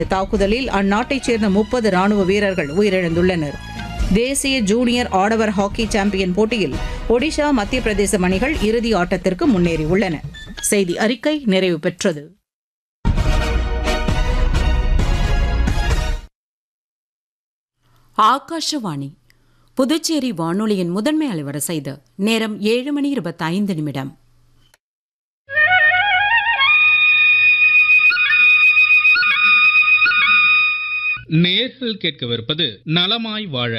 தாக்குதலில் அந்நாட்டைச் சேர்ந்த முப்பது ராணுவ வீரர்கள் உயிரிழந்துள்ளனர் தேசிய ஜூனியர் ஆடவர் ஹாக்கி சாம்பியன் போட்டியில் ஒடிஷா மத்திய பிரதேசம் அணிகள் இறுதி ஆட்டத்திற்கு முன்னேறியுள்ளன செய்தி அறிக்கை நிறைவு பெற்றது ஆகாஷவாணி புதுச்சேரி வானொலியின் முதன்மை அலுவலர் செய்து நேரம் ஏழு மணி இருபத்தைந்து நிமிடம் நேர்கள் கேட்கவிருப்பது நலமாய் வாழ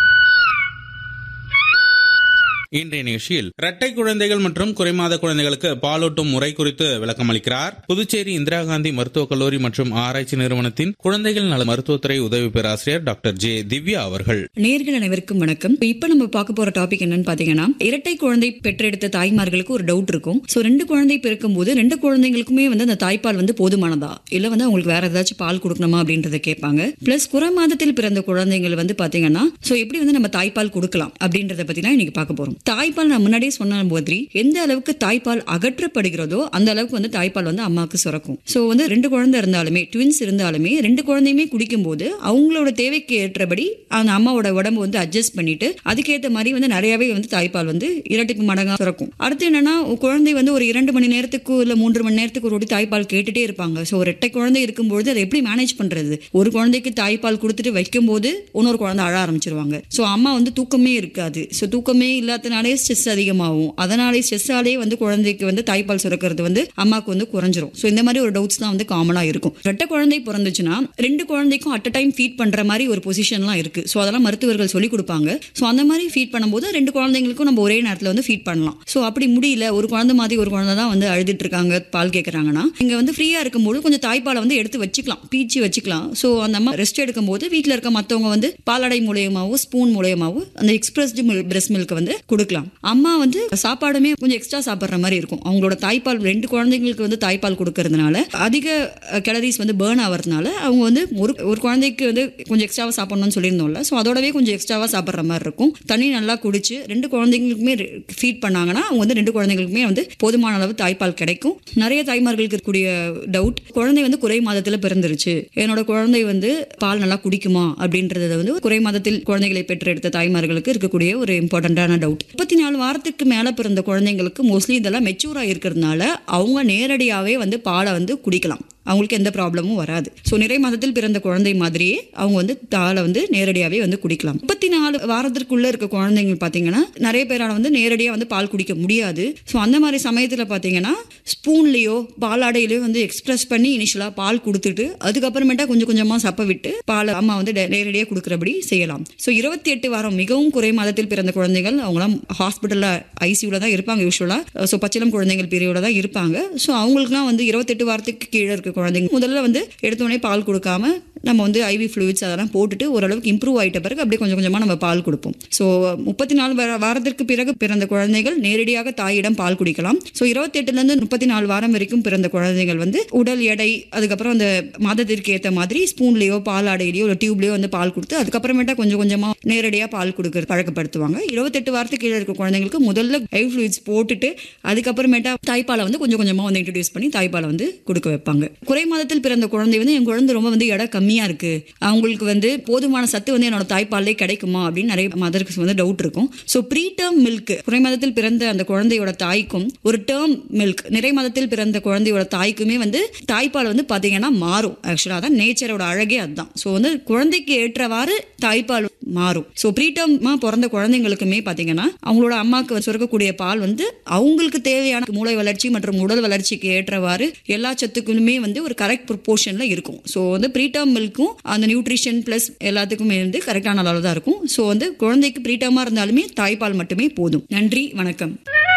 இன்றைய நிகழ்ச்சியில் இரட்டை குழந்தைகள் மற்றும் குறைமாத குழந்தைகளுக்கு பாலூட்டும் முறை குறித்து விளக்கம் அளிக்கிறார் புதுச்சேரி இந்திரா காந்தி மருத்துவக் கல்லூரி மற்றும் ஆராய்ச்சி நிறுவனத்தின் குழந்தைகள் நல மருத்துவத்துறை உதவி பேராசிரியர் டாக்டர் ஜே திவ்யா அவர்கள் நேர்கள் அனைவருக்கும் வணக்கம் இப்ப நம்ம பார்க்க போற டாபிக் என்னன்னு பாத்தீங்கன்னா இரட்டை குழந்தை பெற்றெடுத்த தாய்மார்களுக்கு ஒரு டவுட் இருக்கும் சோ ரெண்டு குழந்தை பிறக்கும் போது ரெண்டு குழந்தைங்களுக்குமே வந்து அந்த தாய்ப்பால் வந்து போதுமானதா இல்ல வந்து அவங்களுக்கு வேற ஏதாச்சும் பால் கொடுக்கணுமா அப்படின்றத கேட்பாங்க பிளஸ் குறை மாதத்தில் பிறந்த குழந்தைகள் வந்து பாத்தீங்கன்னா சோ எப்படி வந்து நம்ம தாய்ப்பால் கொடுக்கலாம் அப்படின்றத பத்தி தான் இன்னைக்கு பார்க்க போறோம் தாய்ப்பால் நான் முன்னாடியே சொன்ன மாதிரி எந்த அளவுக்கு தாய்ப்பால் அகற்றப்படுகிறதோ அந்த அளவுக்கு வந்து தாய்ப்பால் வந்து அம்மாவுக்கு சுரக்கும் சோ வந்து ரெண்டு குழந்தை இருந்தாலுமே ட்வின்ஸ் இருந்தாலுமே ரெண்டு குழந்தையுமே குடிக்கும் போது அவங்களோட தேவைக்கு ஏற்றபடி அந்த அம்மாவோட உடம்பு வந்து அட்ஜஸ்ட் பண்ணிட்டு அதுக்கேற்ற மாதிரி வந்து நிறையவே வந்து தாய்ப்பால் வந்து இரட்டிப்பு மடங்கா சுரக்கும் அடுத்து என்னன்னா குழந்தை வந்து ஒரு இரண்டு மணி நேரத்துக்கு இல்ல மூன்று மணி நேரத்துக்கு ஒரு வாட்டி தாய்ப்பால் கேட்டுட்டே இருப்பாங்க ஸோ ஒரு ரெட்டை குழந்தை இருக்கும்போது அதை எப்படி மேனேஜ் பண்றது ஒரு குழந்தைக்கு தாய்ப்பால் கொடுத்துட்டு வைக்கும்போது இன்னொரு குழந்தை அழ ஆரம்பிச்சிருவாங்க ஸோ அம்மா வந்து தூக்கமே இருக்காது ஸோ தூக்கமே இல்லாதனாலே ஸ்ட்ரெஸ் அதிகமாகும் அதனாலே ஸ்ட்ரெஸ்ஸாலே வந்து குழந்தைக்கு வந்து தாய்ப்பால் சுரக்கிறது வந்து அம்மாவுக்கு வந்து குறைஞ்சிரும் ஸோ இந்த மாதிரி ஒரு டவுட்ஸ் தான் வந்து காமனாக இருக்கும் ரெட்டை குழந்தை பிறந்துச்சுன்னா ரெண்டு குழந்தைக்கும் அட் அ டைம் ஃபீட் பண்ற மாதிரி ஒரு பொசிஷன்லாம் இருக்கு ஸோ அதெல்லாம் மருத்துவர்கள் சொல்லி கொடுப்பாங்க ஸோ அந்த மாதிரி ஃபீட் பண்ணும்போது ரெண்டு குழந்தைங்களுக்கும் நம்ம ஒரே நேரத்தில் வந்து ஃபீட் பண்ணலாம் ஸோ அப்படி முடியல ஒரு குழந்தை மாதிரி ஒரு குழந்தை தான் வந்து அழுதுட்டு இருக்காங்க பால் கேட்குறாங்கன்னா இங்கே வந்து ஃப்ரீயாக இருக்கும்போது கொஞ்சம் தாய்ப்பாலை வந்து எடுத்து வச்சுக்கலாம் பீச்சி வச்சுக்கலாம் ஸோ அந்த அம்மா ரெஸ்ட் எடுக்கும்போது வீட்டில் இருக்க மற்றவங்க வந்து பாலாடை மூலியமாவோ ஸ்பூன் மூலியமாவோ அந்த எக்ஸ்பிரஸ்டு பிரஸ்ட் மில்க் வந்து கொடுக்கலாம் அம்மா வந்து சாப்பாடுமே கொஞ்சம் எக்ஸ்ட்ரா சாப்பிட்ற மாதிரி இருக்கும் அவங்களோட தாய்ப்பால் ரெண்டு குழந்தைங்களுக்கு வந்து தாய்ப்பால் கொடுக்கறதுனால அதிக கேலரிஸ் வந்து பேர்ன் ஆகிறதுனால அவங்க வந்து ஒரு ஒரு குழந்தைக்கு வந்து கொஞ்சம் எக்ஸ்ட்ராவாக சாப்பிடணும்னு சொல்லியிருந்தோம்ல ஸோ அதோடவே கொஞ்சம் எக்ஸ்ட்ராவாக சாப்பிட்ற மாதிரி இருக்கும் தண்ணி நல்லா குடிச்சு ரெண்டு குழந்தைங்களுக்குமே ஃபீட் பண்ணாங்கன்னா அவங்க வந்து ரெண்டு குழந்தைங்களுக்குமே வந்து போதுமான அளவு தாய்ப்பால் கிடைக்கும் நிறைய தாய்மார்களுக்கு இருக்கக்கூடிய டவுட் குழந்தை வந்து குறை மாதத்தில் பிறந்துருச்சு என்னோட குழந்தை வந்து பால் நல்லா குடிக்குமா அப்படின்றத வந்து குறை மாதத்தில் குழந்தைகளை பெற்றெடுத்த தாய்மார்களுக்கு இருக்கக்கூடிய ஒரு இம்பார்ட்டண்ட்டான டவுட் முப்பத்தி நாலு வாரத்துக்கு மேலே பிறந்த குழந்தைங்களுக்கு மோஸ்ட்லி இதெல்லாம் மெச்சூராக இருக்கிறதுனால அவங்க நேரடியாகவே வந்து பாலை வந்து குடிக்கலாம் அவங்களுக்கு எந்த ப்ராப்ளமும் வராது ஸோ நிறை மாதத்தில் பிறந்த குழந்தை மாதிரியே அவங்க வந்து தாளை வந்து நேரடியாகவே வந்து குடிக்கலாம் முப்பத்தி நாலு வாரத்திற்குள்ள இருக்க குழந்தைங்க பார்த்தீங்கன்னா நிறைய பேரால வந்து நேரடியாக வந்து பால் குடிக்க முடியாது ஸோ அந்த மாதிரி சமயத்தில் பார்த்தீங்கன்னா ஸ்பூன்லேயோ பாலாடையிலையோ வந்து எக்ஸ்பிரஸ் பண்ணி இனிஷியலாக பால் கொடுத்துட்டு அதுக்கப்புறமேட்டா கொஞ்சம் கொஞ்சமாக சப்ப விட்டு பால் அம்மா வந்து டே- நேரடியாக கொடுக்குறபடி செய்யலாம் ஸோ இருபத்தி எட்டு வாரம் மிகவும் குறை மாதத்தில் பிறந்த குழந்தைகள் அவங்களாம் ஹாஸ்பிட்டலில் ஐசியூவில் தான் இருப்பாங்க யூஸ்வலாக ஸோ பச்சிலம் குழந்தைகள் பிரிவில் தான் இருப்பாங்க ஸோ அவங்களுக்குலாம் வந்து இருபத்தெட்டு வாரத்துக்கு கீழே இருக்க குழந்தைங்க முதல்ல வந்து எடுத்தோடனே பால் கொடுக்காம நம்ம வந்து ஐவி ஃப்ளூயிட்ஸ் அதெல்லாம் போட்டுட்டு ஓரளவுக்கு இம்ப்ரூவ் ஆயிட்ட பிறகு அப்படியே கொஞ்சம் கொஞ்சமாக நம்ம பால் கொடுப்போம் ஸோ முப்பத்தி நாலு வார- வாரத்திற்கு பிறகு பிறந்த குழந்தைகள் நேரடியாக தாயிடம் பால் குடிக்கலாம் ஸோ இருபத்தெட்டுலேருந்து முப்பத்தி நாலு வாரம் வரைக்கும் பிறந்த குழந்தைகள் வந்து உடல் எடை அதுக்கப்புறம் அந்த மாதத்திற்கு ஏற்ற மாதிரி ஸ்பூன்லேயோ பால் ஆடையிலையோ இல்லை டியூப்லேயோ வந்து பால் கொடுத்து அதுக்கப்புறமேட்டா கொஞ்சம் கொஞ்சமாக நேரடியாக பால் கொடுக்க பழக்கப்படுத்துவாங்க இருபத்தெட்டு வாரத்துக்கு கீழே இருக்க குழந்தைங்களுக்கு முதல்ல ஐ ஃப்ளூயிட்ஸ் போட்டுட்டு அதுக்கப்புறமேட்டா தாய்ப்பாலை வந்து கொஞ்சம் கொஞ்சமாக வந்து இன்ட்ரடியூஸ் பண்ணி தாய்ப்பாலை வந்து கொடுக்க வைப்பாங்க குறை மாதத்தில் பிறந்த குழந்தை வந்து என் குழந்தை ரொம்ப வந்து எடை கம்மியாக இருக்கு அவங்களுக்கு வந்து போதுமான சத்து வந்து என்னோட தாய்ப்பாலே கிடைக்குமா அப்படின்னு நிறைய மதருக்கு வந்து டவுட் இருக்கும் ஸோ ப்ரீ டேர்ம் மில்க் குறை மாதத்தில் பிறந்த அந்த குழந்தையோட தாய்க்கும் ஒரு டேர்ம் மில்க் நிறை மாதத்தில் பிறந்த குழந்தையோட தாய்க்குமே வந்து தாய்ப்பால் வந்து பார்த்தீங்கன்னா மாறும் ஆக்சுவலாக அதான் நேச்சரோட அழகே அதுதான் ஸோ வந்து குழந்தைக்கு ஏற்றவாறு தாய்ப்பால் மாறும் ஸோ ப்ரீட்டமாக பிறந்த குழந்தைங்களுக்குமே பார்த்தீங்கன்னா அவங்களோட அம்மாவுக்கு சுரக்கக்கூடிய பால் வந்து அவங்களுக்கு தேவையான மூளை வளர்ச்சி மற்றும் உடல் வளர்ச்சிக்கு ஏற்றவாறு எல்லா சத்துக்குமே வந்து ஒரு கரெக்ட் ப்ரொப்போர்ஷனில் இருக்கும் ஸோ வந்து ப்ரீடம் மில்க்கும் அந்த நியூட்ரிஷன் ப்ளஸ் எல்லாத்துக்குமே வந்து கரெக்டான அளவு தான் இருக்கும் ஸோ வந்து குழந்தைக்கு ப்ரீட்டமாக இருந்தாலுமே தாய்ப்பால் மட்டுமே போதும் நன்றி வணக்கம்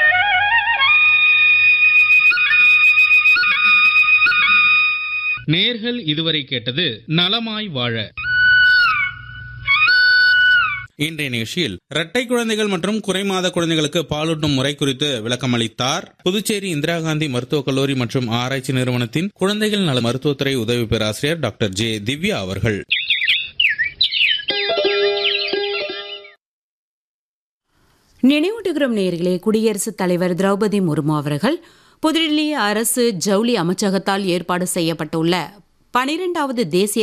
நேர்கள் இதுவரை கேட்டது நலமாய் வாழ இன்றைய நிகழ்ச்சியில் இரட்டை குழந்தைகள் மற்றும் குறைமாத குழந்தைகளுக்கு பாலூட்டும் முறை குறித்து விளக்கம் அளித்தார் புதுச்சேரி இந்திரா காந்தி மருத்துவக் கல்லூரி மற்றும் ஆராய்ச்சி நிறுவனத்தின் குழந்தைகள் நல மருத்துவத்துறை உதவி பேராசிரியர் டாக்டர் ஜே திவ்யா அவர்கள் நினைவூட்டுகிறோம் நேயர்களே குடியரசுத் தலைவர் திரௌபதி முர்மு அவர்கள் புதுடில்லி அரசு ஜவுளி அமைச்சகத்தால் ஏற்பாடு செய்யப்பட்டுள்ள பனிரெண்டாவது தேசிய